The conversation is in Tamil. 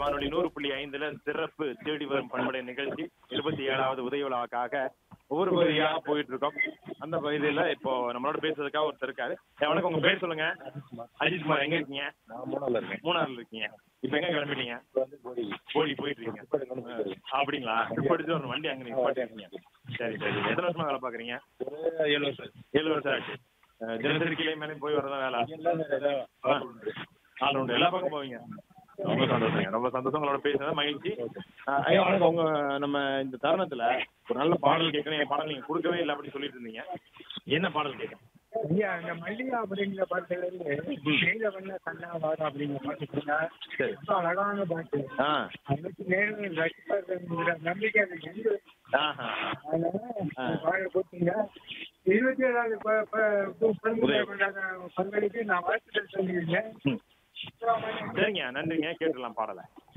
வானொலி நூறு புள்ளி ஐந்துல சிறப்பு தேடி வரும் பண்படை நிகழ்ச்சி எழுபத்தி ஏழாவது உதய விழாவுக்காக ஒவ்வொரு பகுதியா போயிட்டு இருக்கோம் அந்த பகுதியில இப்போ நம்மளோட பேசுறதுக்காக ஒருத்தர் இருக்காரு ஏ, வணக்கம் உங்க பேர் சொல்லுங்க அஜித் குமார் எங்க இருக்கீங்க நான் மூணாவில் இருக்கேன் மூணாறுல இருக்கீங்க இப்ப எங்க கிளம்பிட்டீங்க இப்போ வந்து போடி போடி போயிட்டு இருக்கீங்க இப்போ எங்க வந்து அப்படிங்களா இப்ப எடுத்து ஒரு வண்டி அங்க நீங்க பாட்டுருக்கீங்க சரி சரி எத்தனை வருஷமா வேலை பாக்குறீங்க ஒரு ஏழு வருஷம் ஏழு வருஷம் ஆச்சு அஹ், தினசரி கிளை மேலே போய் வரதான் வேலை எல்லாம் ஏதோ ஆல் ரவுண்டு எல்லா பக்கம் போவீங்க ரொம்ப சந்தோஷங்க ரொம்ப சந்தோஷம் உங்களோட பேசுறது மகிழ்ச்சி அஹ் ஐயா வணக்கம் உங்க நம்ம இந்த தருணத்துல ஒரு நல்ல பாடல் கேட்கணும் என் பாடல் நீங்க கொடுக்கவே இல்லை அப்படின்னு சொல்லிட்டு இருந்தீங்க என்ன பாடல் கேட்கணும் ஐயா இந்த மல்லிகா அப்படிங்கிற பாட்டுல இருந்து நீல வண்ண கண்ணா வாரம் அப்படிங்கிற பாட்டு சொன்னா சரி. ரொம்ப அழகான பாட்டு ஆ அதுக்கு நேரம் ரசிப்பாருங்கிற நம்பிக்கை எனக்கு உண்டு ஆஹா. அதனால ஆ. இந்த பாடல் போட்டீங்க இருபத்தி ஏழாவது ப- ப- பிறந்த கொண்டாட பங்களிப்பு நான் வாழ்த்துக்கள் சொல்லியிருந்தேன் ம். சரிங்க நன்றிங்க கேட்டுடலாம் பாடலை